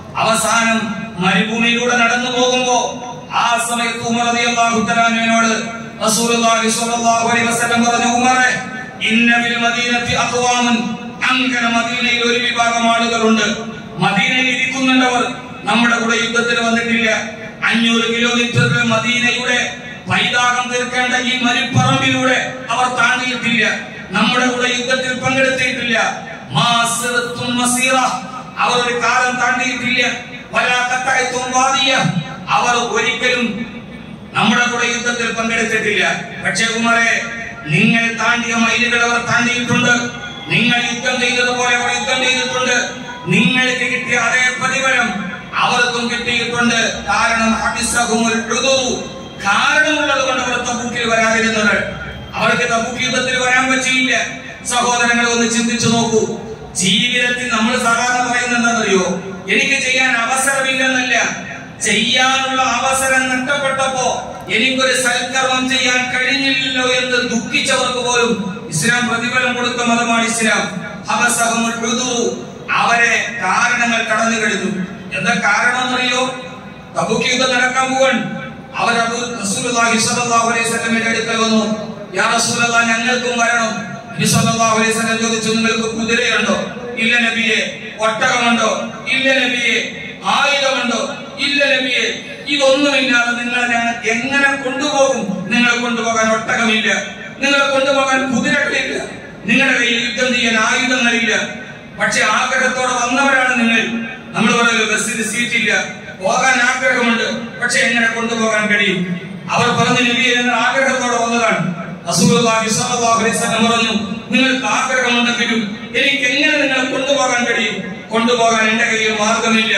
[SPEAKER 2] അവസാനം മരുഭൂമിയിലൂടെ നടന്നു പോകുമ്പോ ആ സമയത്ത് ഉമർ റളിയല്ലാഹു തആലയോട് റസൂലുള്ളാഹി സ്വല്ലല്ലാഹു അലൈഹി വസല്ലം പറഞ്ഞു ഉമറേ ഇന്ന ബിൽ മദീനത്തി അഖ്വാമൻ അങ്ങനെ മദീനയിൽ ഒരു വിഭാഗം ആളുകളുണ്ട് മദീനയിൽ ഇരിക്കുന്നുണ്ടവർ നമ്മുടെ കൂടെ യുദ്ധത്തിന് വന്നിട്ടില്ല അഞ്ഞൂറ് കിലോമീറ്റർ മദീനയുടെ പൈതാകം തീർക്കേണ്ട ഈ മരുപ്പറമ്പിലൂടെ അവർ താണ്ടിയിട്ടില്ല നമ്മുടെ കൂടെ യുദ്ധത്തിൽ പങ്കെടുത്തിട്ടില്ല മാസിറത്തും മസീറ അവർ ഒരു കാലം താണ്ടിയിട്ടില്ല വലാക്കത്തായത്തും വാദിയ അവർ ഒരിക്കലും നമ്മുടെ കൂടെ യുദ്ധത്തിൽ പങ്കെടുത്തിട്ടില്ല പക്ഷേ ഉമറെ നിങ്ങൾ താണ്ടിയ മൈലുകൾ അവർ താണ്ടിയിട്ടുണ്ട് നിങ്ങൾ യുദ്ധം ചെയ്തതുപോലെ അവർ യുദ്ധം ചെയ്തിട്ടുണ്ട് നിങ്ങൾക്ക് കിട്ടിയ അതേ പ്രതിഫലം അവർക്കും കിട്ടിയിട്ടുണ്ട് കാരണം ഹബിസഹുമുൽ ഉദു. കാരണമുള്ളത് കൊണ്ട് അവർ തബൂക്കിൽ വരാതിരുന്നത് അവർക്ക് തബൂക്ക് യുദ്ധത്തിൽ വരാൻ പറ്റിയില്ല സഹോദരങ്ങളെ ഒന്ന് ചിന്തിച്ചു നോക്കൂ ജീവിതത്തിൽ നമ്മൾ സാധാരണ പറയുന്നത് എന്താണെന്നറിയോ എനിക്ക് ചെയ്യാൻ അവസരമില്ലെന്നല്ല ചെയ്യാനുള്ള അവസരം നഷ്ടപ്പെട്ടപ്പോ എനിക്കൊരു സൽക്കർമ്മം ചെയ്യാൻ കഴിഞ്ഞില്ലല്ലോ എന്ന് ദുഃഖിച്ചവർക്ക് പോലും ഇസ്ലാം പ്രതിഫലം കൊടുത്ത മതമാണ് ഇസ്ലാം ഹബസഹമുൽ ഉദുറു. അവരെ കാരണങ്ങൾ കടന്നു കഴിഞ്ഞു എന്താ കാരണം എന്നറിയോ തബൂക്ക് യുദ്ധം നടക്കാൻ പോവാൻ അവർ അബൂ റസൂലുള്ളാഹി സ്വല്ലല്ലാഹു അലൈഹി വസല്ലമയുടെ അടുക്കൽ വന്നു യാ റസൂലല്ലാഹ് ഞങ്ങൾക്കും വരണം നബി സല്ലല്ലാഹു അലൈഹി വസല്ലം ചോദിച്ചു നിങ്ങൾക്ക് കുതിരയുണ്ടോ ഇല്ല നബിയെ ഒട്ടകമുണ്ടോ ഇല്ല നബിയെ ആയുധമുണ്ടോ ഇല്ല നബിയെ ഇതൊന്നുമില്ലാതെ നിങ്ങളെ ഞങ്ങൾ എങ്ങനെ കൊണ്ടുപോകും നിങ്ങളെ കൊണ്ടുപോകാൻ ഒട്ടകമില്ല നിങ്ങളെ കൊണ്ടുപോകാൻ കുതിരകളില്ല നിങ്ങളുടെ കയ്യിൽ യുദ്ധം ചെയ്യാൻ ആയുധങ്ങളില്ല പക്ഷെ ആഗ്രഹത്തോടെ വന്നവരാണ് നിങ്ങൾ നമ്മൾ പറയുന്നത് ബസ്സിന് സീറ്റില്ല പോകാൻ ആഗ്രഹമുണ്ട് പക്ഷെ എങ്ങനെ കൊണ്ടുപോകാൻ കഴിയും അവർ പറഞ്ഞു നബിയെ ഞങ്ങൾ ആഗ്രഹത്തോടെ വന്നതാണ് റസൂലുള്ളാഹി സ്വല്ലല്ലാഹു അലൈഹി വസല്ലം പറഞ്ഞു നിങ്ങൾക്ക് ആഗ്രഹമുണ്ടെങ്കിലും എനിക്ക് എങ്ങനെ നിങ്ങളെ കൊണ്ടുപോകാൻ കഴിയും കൊണ്ടുപോകാൻ എന്റെ കയ്യിൽ മാർഗമില്ല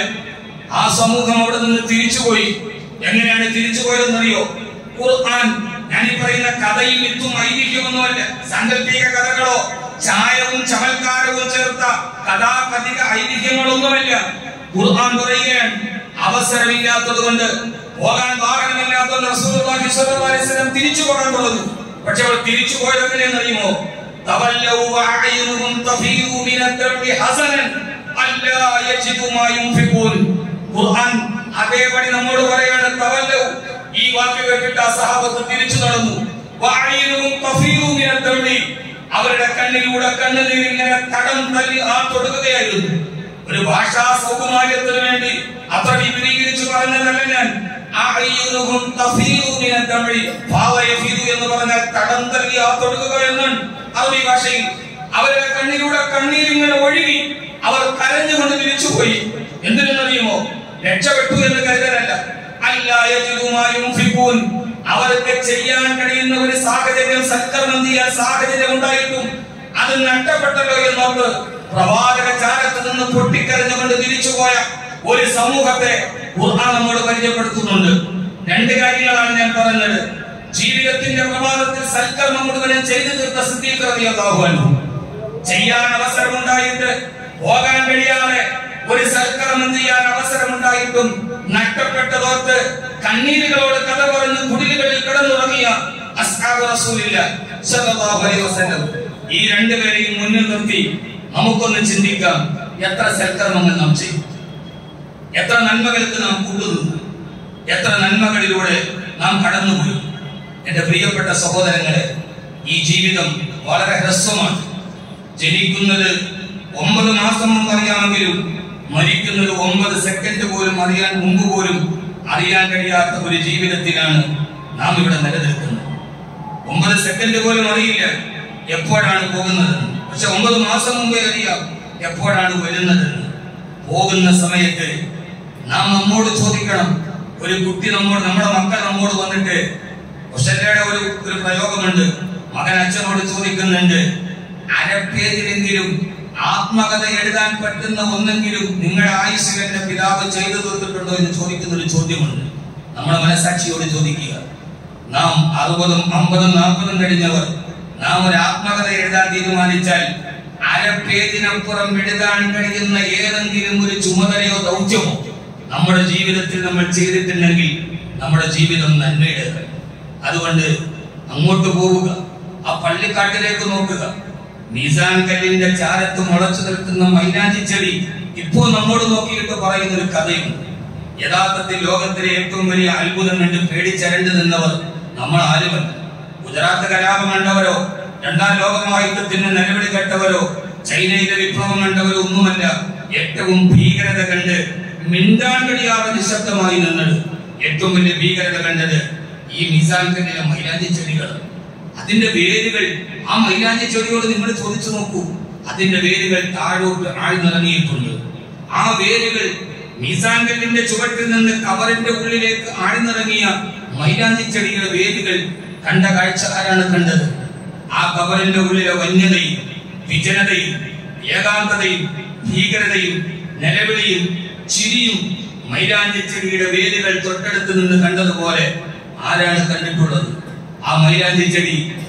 [SPEAKER 2] ആ സമൂഹം അവിടെ നിന്ന് തിരിച്ചുപോയി എങ്ങനെയാണ് തിരിച്ചു പോയതെന്നറിയോ ഖുർആൻ ഞാൻ ഈ പറയുന്ന കഥയും വിത്തും ഐതിഹ്യമൊന്നുമല്ല സാങ്കല്പിക കഥകളോ ചായവും ചമൽക്കാരവും ചേർത്ത കഥാകഥിക ഐതിഹ്യങ്ങളൊന്നുമല്ല ഖുർആൻ പറയുകയാണ് അവസരമില്ലാത്തത് കൊണ്ട് പോകാൻ വാഹനമില്ലാത്തത് റസൂലുള്ളാഹി സ്വല്ലല്ലാഹു അലൈഹി വസല്ലം തിരിച്ചു പോകാൻ പറഞ്ഞു പക്ഷെ അവർ തിരിച്ചു പോയത് എങ്ങനെയെന്ന് അറിയുമോ തവല്ലൗ വഅയുനുഹും തഫീദു മിനദ്ദമി ഹസനൻ അല്ലാ യജിദു മാ യുൻഫിഖൂൻ ഖുർആൻ അതേപടി നമ്മോട് പറയാണ് തവല്ലൗ ഈ വാക്ക് കേട്ടിട്ട് ആ സഹാബത്ത് തിരിച്ചു നടന്നു വഅയുനുഹും തഫീദു മിനദ്ദമി അവരുടെ കണ്ണിലൂടെ കണ്ണുനീർ ഇങ്ങനെ തടം തല്ലി ആ തൊടുകയായിരുന്നു ഒരു ഭാഷാ സൗകുമാര്യത്തിന് വേണ്ടി അത്ര വിപുലീകരിച്ചു പറഞ്ഞതല്ല ഞാൻ അഅയ്യുനുഹും തഫീദു മിനൽ ദമഇ ഫാവ യഫീദു എന്ന് പറഞ്ഞാൽ തടം തല്ലി ആ തൊടുക എന്നാണ് അറബി ഭാഷയിൽ അവരുടെ കണ്ണിലൂടെ കണ്ണീരിങ്ങനെ ഒഴുകി അവർ കരഞ്ഞുകൊണ്ട് തിരിച്ചുപോയി എന്തിനെന്നറിയുമോ രക്ഷപ്പെട്ടു എന്ന് കരുതലല്ല അല്ലാ യജിദു മാ യുൻഫിഖൂൻ അവർക്ക് ചെയ്യാൻ കഴിയുന്ന ഒരു സാഹചര്യം സൽക്കർമ്മം ചെയ്യാൻ സാഹചര്യം ഉണ്ടായിട്ടും അത് നഷ്ടപ്പെട്ടല്ലോ എന്നോർത്ത് പ്രവാചക ചാരത്ത് നിന്ന് പൊട്ടിക്കരഞ്ഞുകൊണ്ട് തിരിച്ചുപോയ ഒരു സമൂഹത്തെ ഖുർആൻ നമ്മോട് പരിചയപ്പെടുത്തുന്നുണ്ട് രണ്ട് കാര്യങ്ങളാണ് ഞാൻ പറഞ്ഞത് ജീവിതത്തിന്റെ പ്രഭാതത്തിൽ സൽക്കർമ്മം മുഴുവനും ചെയ്തു തീർത്ത സിദ്ദീഖ് റളിയല്ലാഹു അൻഹു ചെയ്യാൻ അവസരമുണ്ടായിട്ട് പോകാൻ കഴിയാതെ ഒരു സൽക്കർമ്മം ചെയ്യാൻ അവസരമുണ്ടായിട്ടും നഷ്ടപ്പെട്ടതോർത്ത് കണ്ണീരുകളോട് കഥ പറഞ്ഞ് കുടിലുകളിൽ കിടന്നുറങ്ങിയ അസ്ഹാബ് റസൂലില്ല സല്ലല്ലാഹു അലൈഹി വസല്ലം ഈ രണ്ടുപേരെയും മുന്നിൽ നിർത്തി നമുക്കൊന്ന് ചിന്തിക്കാം എത്ര സൽക്കർമ്മങ്ങൾ നാം ചെയ്യും എത്ര നന്മകൾക്ക് നാം കൂടുന്നു എത്ര നന്മകളിലൂടെ നാം കടന്നുപോയി എന്റെ പ്രിയപ്പെട്ട സഹോദരങ്ങളെ ഈ ജീവിതം വളരെ ഹ്രസ്വമാണ് ജനിക്കുന്നത് ഒമ്പത് മാസം മുമ്പ് അറിയാമെങ്കിലും മരിക്കുന്നത് ഒമ്പത് സെക്കൻഡ് പോലും അറിയാൻ മുമ്പ് പോലും അറിയാൻ കഴിയാത്ത ഒരു ജീവിതത്തിലാണ് നാം ഇവിടെ നിലനിൽക്കുന്നത് ഒമ്പത് സെക്കൻഡ് പോലും അറിയില്ല എപ്പോഴാണ് പോകുന്നത് പക്ഷെ ഒമ്പത് മാസം മുമ്പേ അറിയാം എപ്പോഴാണ് വരുന്നത് പോകുന്ന സമയത്ത് നാം നമ്മോട് ചോദിക്കണം ഒരു കുട്ടി നമ്മോട് നമ്മുടെ മക്കൾ നമ്മോട് വന്നിട്ട് കുശലയുടെ ഒരു ഒരു പ്രയോഗമുണ്ട് മകൻ അച്ഛനോട് ചോദിക്കുന്നുണ്ട് അരപ്പേജിലെങ്കിലും ആത്മകഥ എഴുതാൻ പറ്റുന്ന ഒന്നെങ്കിലും നിങ്ങളുടെ ആയുസ്സിൽ എന്റെ പിതാവ് ചെയ്തു തീർത്തിട്ടുണ്ടോ എന്ന് ചോദിക്കുന്ന ഒരു ചോദ്യമുണ്ട് നമ്മുടെ മനസാക്ഷിയോട് ചോദിക്കുക നാം അറുപതും അമ്പതും നാൽപ്പതും കഴിഞ്ഞവർ നാം ഒരു ആത്മകഥ എഴുതാൻ തീരുമാനിച്ചാൽ അര പേജിനപ്പുറം എഴുതാൻ കഴിയുന്ന ഏതെങ്കിലും ഒരു ചുമതലയോ ദൗത്യമോ നമ്മുടെ ജീവിതത്തിൽ നമ്മൾ ചെയ്തിട്ടുണ്ടെങ്കിൽ നമ്മുടെ ജീവിതം നന്മയുടെ അതുകൊണ്ട് അങ്ങോട്ട് പോവുക ആ പള്ളിക്കാട്ടിലേക്ക് നോക്കുക മീസാൻ കല്ലിന്റെ ചാരത്ത് മുളച്ചു നിൽക്കുന്ന മൈലാഞ്ചി ചെടി ഇപ്പോ നമ്മോട് നോക്കിയിട്ട് പറയുന്ന ഒരു കഥയുണ്ട് യഥാർത്ഥത്തിൽ ലോകത്തിലെ ഏറ്റവും വലിയ അത്ഭുതം കണ്ട് പേടിച്ചരണ്ടു നിന്നവർ നമ്മൾ ആരുമല്ല ഗുജറാത്ത് കലാപം കണ്ടവരോ രണ്ടാം ലോകമഹായുദ്ധത്തിന് നിലവിളി കേട്ടവരോ ചൈനയിലെ വിപ്ലവം കണ്ടവരോ ഒന്നുമല്ല ഏറ്റവും ഭീകരത കണ്ട് മിണ്ടാൻ കഴിയാതെ നിശബ്ദമായി നിന്നത് ഏറ്റവും വലിയ ഭീകരത കണ്ടത് ഈ മീസാൻ കല്ലിലെ മൈലാഞ്ചി ചെടികൾ അതിന്റെ വേരുകൾ ആ മൈലാഞ്ചി ചെടിയോട് നിങ്ങൾ ചോദിച്ചു നോക്കൂ അതിന്റെ വേരുകൾ താഴോട്ട് ആഴ്ന്നിറങ്ങിയിട്ടുണ്ട് ആ വേരുകൾ മീസാൻ കല്ലിന്റെ ചുവട്ടിൽ നിന്ന് കവറിന്റെ ഉള്ളിലേക്ക് ആഴ്ന്നിറങ്ങിയ മൈലാഞ്ചി ചെടിയുടെ വേരുകൾ കണ്ട കാഴ്ച ആരാണ് കണ്ടത് ആ കവറിന്റെ ഉള്ളിലെ വന്യതയും വിജനതയും ഏകാന്തതയും ഭീകരതയും നിലവിളിയും ചിരിയും മൈലാഞ്ചി ചെടിയുടെ വേരുകൾ തൊട്ടടുത്ത് നിന്ന് കണ്ടതുപോലെ ആരാണ് കണ്ടിട്ടുള്ളത് ആ മൈലാഞ്ചി ചെടി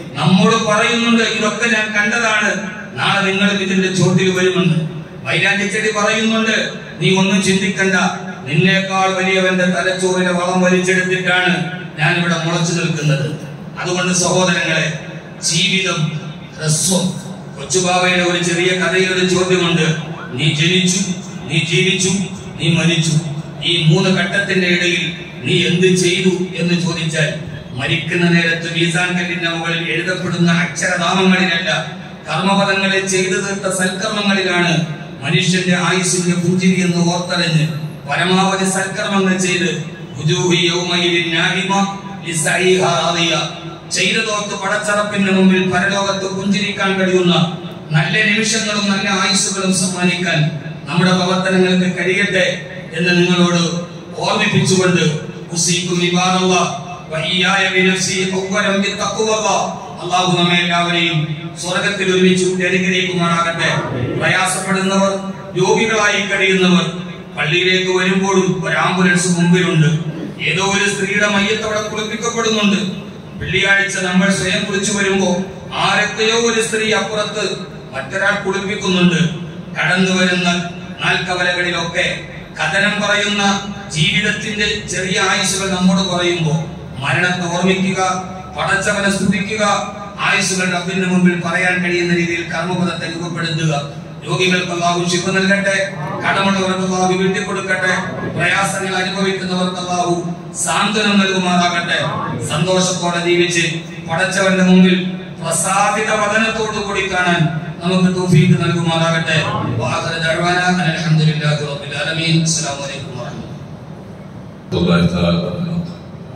[SPEAKER 2] നമ്മോട് പറയുന്നുണ്ട് ഇതൊക്കെ ഞാൻ കണ്ടതാണ് നാളെ നിങ്ങൾ ഇതിന്റെ ചോട്ടിൽ വരുമെന്ന് മൈലാഞ്ചി ചെടി പറയുന്നുണ്ട് നീ ഒന്നും ചിന്തിക്കണ്ട നിന്നേക്കാൾ വലിയവന്റെ തലച്ചോറിനെ വളം വലിച്ചെടുത്തിട്ടാണ് ഞാൻ ഇവിടെ മുളച്ചു നിൽക്കുന്നത് അതുകൊണ്ട് സഹോദരങ്ങളെ ജീവിതം ഹ്രസ്വം കൊച്ചുബാബയുടെ ഒരു ചെറിയ കഥയിൽ ഒരു ചോദ്യമുണ്ട് നീ ജനിച്ചു നീ ജീവിച്ചു നീ മരിച്ചു ഈ മൂന്ന് ഘട്ടത്തിന്റെ ഇടയിൽ നീ എന്ത് ചെയ്തു എന്ന് ചോദിച്ചാൽ മരിക്കുന്ന നേരത്ത് മീസാൻ കല്ലിന്റെ മുകളിൽ എഴുതപ്പെടുന്ന അക്ഷരനാമങ്ങളിലല്ല കർമ്മപദങ്ങളെ ചെയ്തു തീർത്ത സൽക്കർമ്മങ്ങളിലാണ് മനുഷ്യന്റെ ആയുസിന്റെ പുഞ്ചിരി എന്ന് ഓർത്തറിഞ്ഞ് പരമാവധി സൽക്കർമ്മങ്ങൾ ചെയ്ത് വുജൂഹി യൗമയിദിൻ നാഇമ ലിസഈഹാ റാദിയ. ചെയ്തതോർത്ത് പടച്ചറപ്പിന്റെ മുമ്പിൽ പരലോകത്ത് പുഞ്ചിരിക്കാൻ കഴിയുന്ന നല്ല നിമിഷങ്ങളും നല്ല ആയുസ്സുകളും സമ്മാനിക്കാൻ നമ്മുടെ പ്രവർത്തനങ്ങൾക്ക് കഴിയട്ടെ എന്ന് നിങ്ങളോട് ഓർമ്മിപ്പിച്ചുകൊണ്ട് ഉസീക്കും ഇബാദല്ലാഹ് വഇയ്യായ ബിനഫ്സി അവ്വലം ബിത്തഖ്വല്ലാഹ്. അള്ളാഹു നമ്മെ എല്ലാവരെയും സ്വർഗത്തിൽ ഒരുമിച്ച് കൂട്ടി അനുഗ്രഹിക്കുമാറാകട്ടെ പ്രയാസപ്പെടുന്നവർ രോഗികളായി കഴിയുന്നവർ പള്ളിയിലേക്ക് വരുമ്പോഴും ഒരു ആംബുലൻസ് മുമ്പിലുണ്ട് ഏതോ ഒരു സ്ത്രീയുടെ മയ്യത്തോടെ കുളിപ്പിക്കപ്പെടുന്നുണ്ട് വെള്ളിയാഴ്ച നമ്മൾ സ്വയം കുളിച്ചു വരുമ്പോ ആരൊക്കെയോ ഒരു സ്ത്രീ അപ്പുറത്ത് മറ്റൊരാൾ കുളിപ്പിക്കുന്നുണ്ട് കടന്നു വരുന്ന നാൽക്കവലകളിലൊക്കെ കഥനം പറയുന്ന ജീവിതത്തിന്റെ ചെറിയ ആയുസുകൾ നമ്മോട് പറയുമ്പോ മരണത്തെ ഓർമ്മിക്കുക പടച്ചവനെ സ്തുതിക്കുക ആയുസുകൾ റബ്ബിന്റെ മുമ്പിൽ പറയാൻ കഴിയുന്ന രീതിയിൽ കർമ്മപദത്തെ രൂപപ്പെടുത്തുക രോഗികൾക്ക് അള്ളാഹു ശിവ നൽകട്ടെ കടമുള്ളവർക്ക് അള്ളാഹു വീട്ടിൽ കൊടുക്കട്ടെ പ്രയാസങ്ങൾ അനുഭവിക്കുന്നവർക്ക് അള്ളാഹു സാന്ത്വനം നൽകുമാറാകട്ടെ സന്തോഷത്തോടെ ജീവിച്ച് പടച്ചവന്റെ മുമ്പിൽ പ്രസാദിത വദനത്തോടു കൂടി കാണാൻ നമുക്ക് തൗഫീഖ് നൽകുമാറാകട്ടെ വാഹന ദഅവാന അൽഹംദുലില്ലാഹി റബ്ബിൽ ആലമീൻ അസ്സലാമു അലൈക്കും വറഹ്മത്തുള്ളാഹി
[SPEAKER 3] الله تعالى وبركاته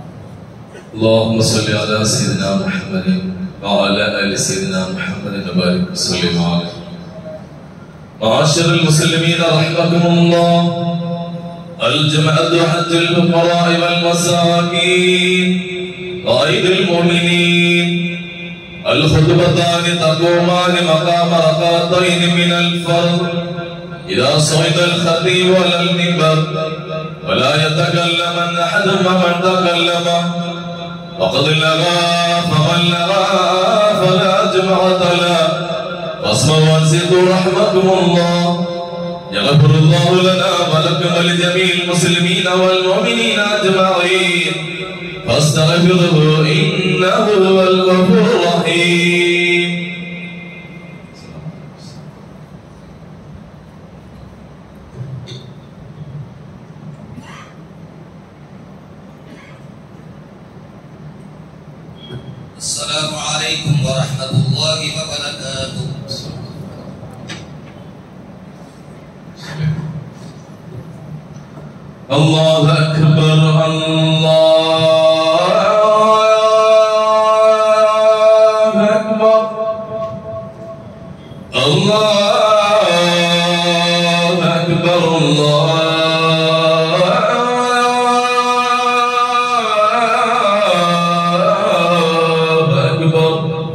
[SPEAKER 3] اللهم صل على سيدنا محمد وعلى ال سيدنا محمد وبارك وسلم عليه معاشر المسلمين رحمكم الله الجمعة حج الفقراء والمساكين قائد المؤمنين الخطبتان تقومان مقام ركعتين من الفرض إذا صعد الخطيب على المنبر ولا يتكلمن أحد ومن تكلم وقد لغى فمن لغى فلا جمعة له فاسمعوا وانصتوا رحمكم الله يغفر الله لنا ولكم ولجميع المسلمين والمؤمنين أجمعين فاستغفره إنه هو الغفور الرحيم
[SPEAKER 1] السلام عليكم ورحمة الله وبركاته
[SPEAKER 3] الله أكبر الله أكبر الله أكبر الله أكبر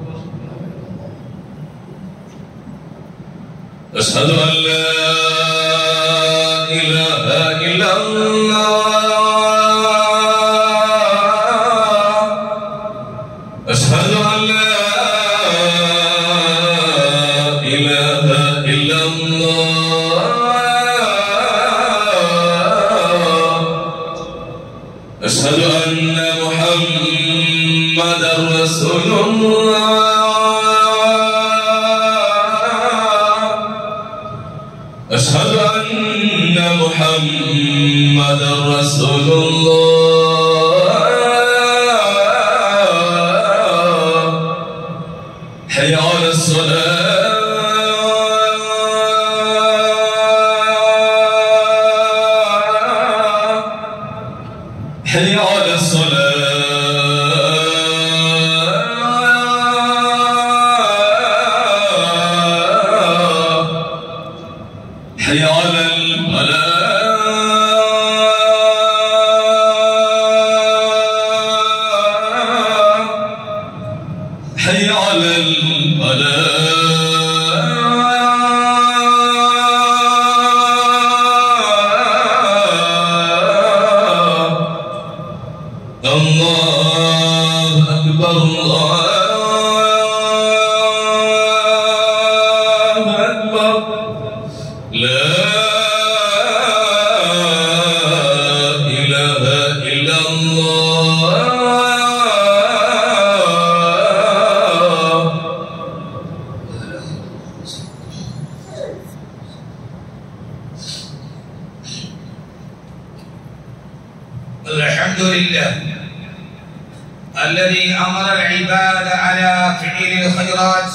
[SPEAKER 3] أشهد أن لا إله إلا الله أشهد أن لا إله إلا الله أشهد أن محمدا رسول الله أشهد أن محمدا رسول الله حي على الصلاة حي على الصلاة حي على الفلاح حي على الفلاح الله أكبر الله الله
[SPEAKER 1] الحمد لله الذي امر العباد على فعل الخيرات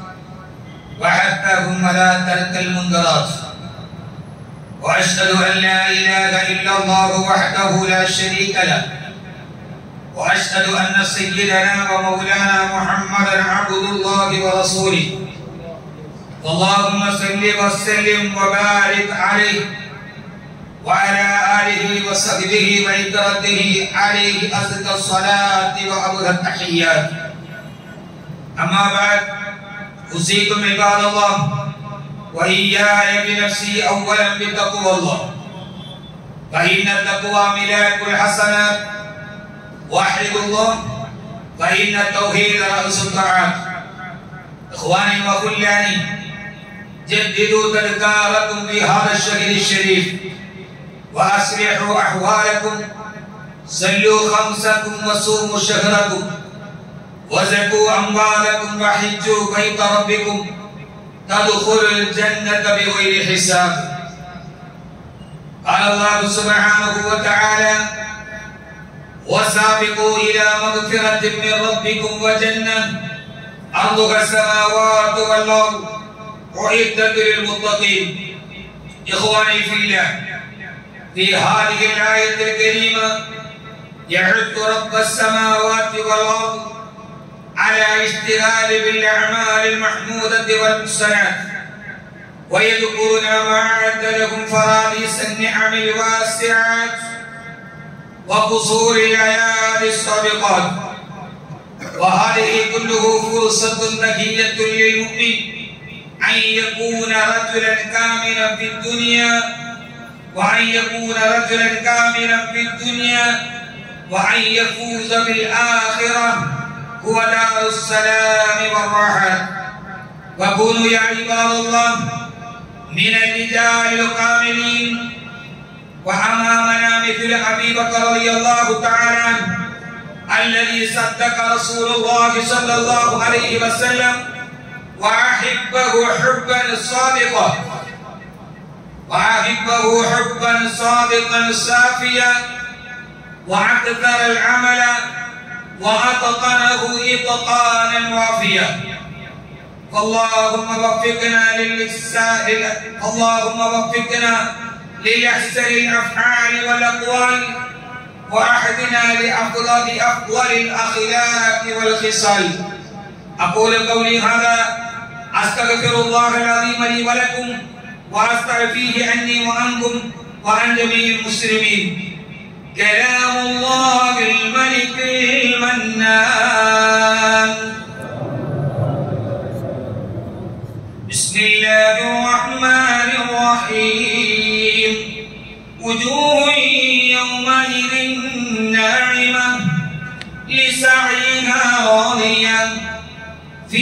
[SPEAKER 1] وحثهم على ترك المنكرات واشهد ان لا اله الا الله وحده لا شريك له واشهد ان سيدنا ومولانا محمدا عبد الله ورسوله اللهم صل وسلم وبارك عليه وعلى آله وصحبه وعترته عليه أزكى الصلاة وأبهى التحيات أما بعد أوصيكم عباد الله وإياي بنفسي أولا بتقوى الله فإن التقوى ملاك الحسنات وحد الله فإن التوحيد رأس الطاعات إخواني وخلاني جددوا تذكاركم بهذا الشهر الشريف وأصلحوا أحوالكم صلوا خمسكم وصوموا شهركم وزكوا أموالكم وحجوا بيت ربكم تدخلوا الجنة بغير حساب قال الله سبحانه وتعالى وسابقوا إلى مغفرة من ربكم وجنة أرضها السماوات والأرض أعدت للمتقين إخواني في الله في هذه الآية الكريمة يحث رب السماوات والأرض على اشتغال بالأعمال المحمودة والمحسنات ويذكرون ما أعد لهم فراديس النعم الواسعات وقصور الليالي السابقات وهذه كله فرصة ذكية للمؤمن أن يكون رجلا كاملا في الدنيا وأن يكون رجلا كاملا في الدنيا وأن يفوز بالآخرة هو دار السلام والراحة وكونوا يا عباد الله من الرجال الكاملين وأمامنا مثل أبي بكر رضي الله تعالى عنه الذي صدق رسول الله صلى الله عليه وسلم وأحبه حبا صادقا وأحبه حبا صادقا سافيا وأكثر العمل وأتقنه إتقانا وافيا فاللهم وفقنا للإحسان اللهم وفقنا لأحسن الأفعال والأقوال وأحدنا لأفضل أفضل الأخلاق والخصال أقول قولي هذا أستغفر الله العظيم لي ولكم وأستعفيه عني وعنكم وعن جميع المسلمين كلام الله الملك المنان بسم الله الرحمن الرحيم وجوه يومئذ ناعمة لسعيها راضية في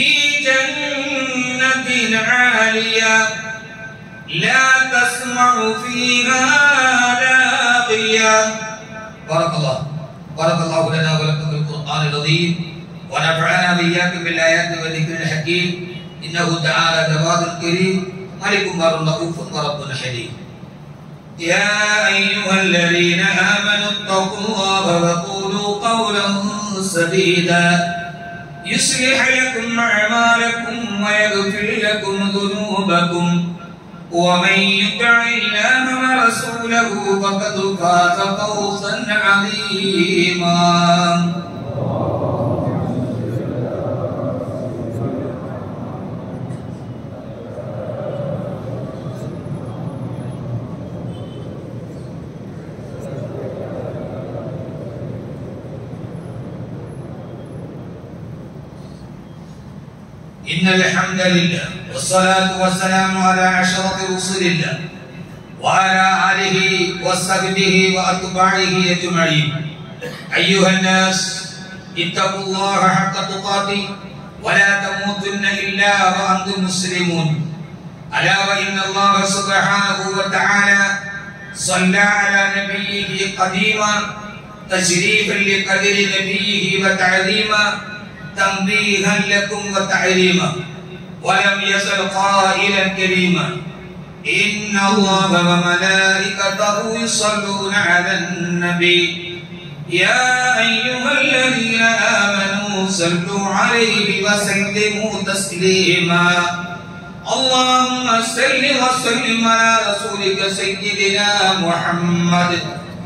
[SPEAKER 1] جنة عالية لا تسمع فيها لاغية بارك الله بارك الله لنا ولكم بالقرآن العظيم ونفعنا بإياكم بالآيات والذكر الحكيم إنه تعالى جواد كريم ملك بر رؤوف ورب حليم يا أيها الذين آمنوا اتقوا الله وقولوا قولا سديدا يصلح لكم أعمالكم ويغفر لكم ذنوبكم ومن يطع الله ورسوله فقد فاز فوزا عظيما إن الحمد لله والصلاة والسلام على أشرف رسل الله وعلى آله وصحبه وأتباعه أجمعين أيها الناس اتقوا الله حق تقاته ولا تموتن إلا وأنتم مسلمون ألا وإن الله سبحانه وتعالى صلى على نبيه قديما تشريفا لقدر نبيه وتعظيما تنبيها لكم وتعليما ولم يزل قائلا كريما إن الله وملائكته يصلون على النبي يا أيها الذين آمنوا صلوا عليه وسلموا تسليما اللهم صل وسلم على رسولك سيدنا محمد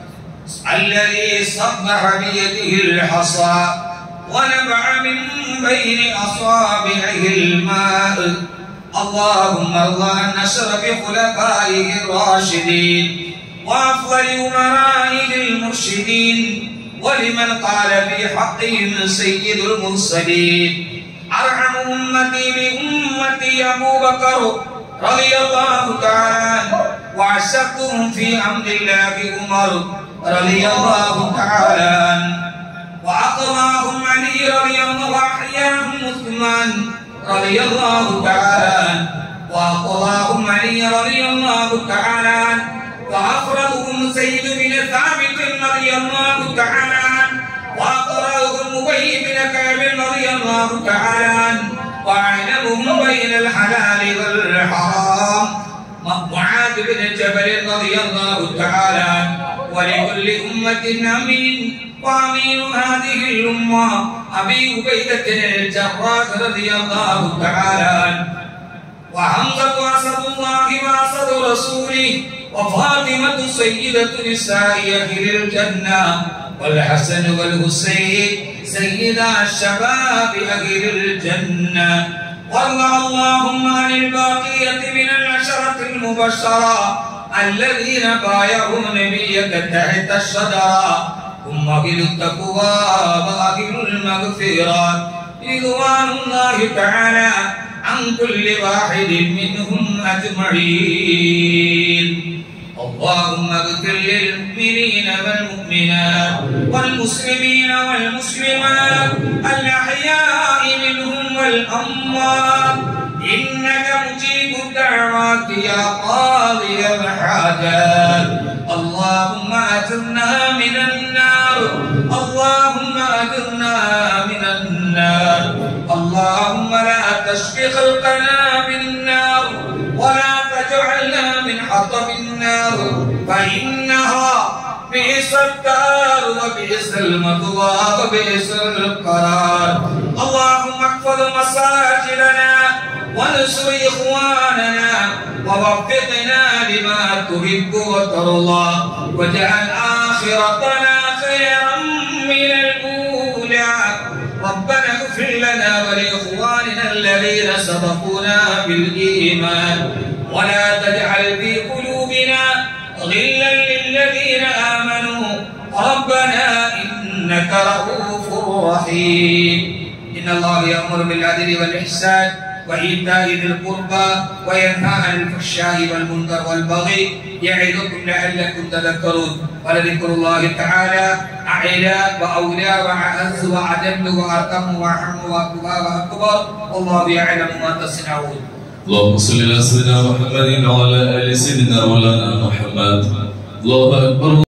[SPEAKER 1] الذي صبح بيده الحصى ونبع من بين أصابعه الماء اللهم ارض عن أشرف خلفائه الراشدين وأفضل أمرائه المرشدين ولمن قال في حقهم سيد المرسلين أرحم أمتي بأمتي أبو بكر رضي الله تعالى عنه وعشقتهم في أمر الله عمر رضي الله تعالى عنه وعقباهم علي رضي الله وأحياهم عثمان رضي الله تعالى عنه وأقضاهم علي رضي الله تعالى عنه وأفرضهم زيد بن ثابت رضي الله تعالى عنه وأقرأهم أبي بن كعب رضي الله تعالى عنه وأعلمهم بين الحلال والحرام معاذ بن جبل رضي الله تعالى عنه ولكل أمة أمين وأمين هذه الأمة أبي عبيدة الجراح رضي الله تعالى عنه وحمزة أسد الله وأسد رسوله وفاطمة سيدة نساء أهل الجنة والحسن والحسين سيدا الشباب أهل الجنة وارض اللهم عن الباقية من العشرة المبشرة الذين بايعوا نبيك تحت الشجرة هم أهل التقوى وأهل المغفرة رضوان الله تعالى عن كل واحد منهم أجمعين اللهم اغفر للمؤمنين والمؤمنات والمسلمين والمسلمات الأحياء منهم والأموات إنك مجيب الدعوات يا قاضي الحاجات اللهم أجرنا من النار اللهم أجرنا من النار اللهم لا تشفي خلقنا بالنار ولا تجعلنا من حطب النار فإنها بئس الدار وبئس المثوى وبئس القرار اللهم احفظ مساجدنا وانصر إخواننا ووفقنا لما تحب وترضى واجعل آخرتنا خيرا من الأولى ربنا اغفر لنا ولإخواننا الذين سبقونا بالإيمان ولا تجعل في قلوبنا غلا للذين آمنوا ربنا إنك رؤوف رحيم إن الله يأمر بالعدل والإحسان وإيتاء ذي القربى وينهى عن الفحشاء والمنكر والبغي يعظكم لعلكم تذكرون ولذكر الله تعالى أعلى وأولى وأعز وأجل وأرقم وأرحم وأكبر وأكبر والله يعلم ما تصنعون
[SPEAKER 3] اللهم صل على سيدنا محمد وعلى ال سيدنا مولانا محمد الله اكبر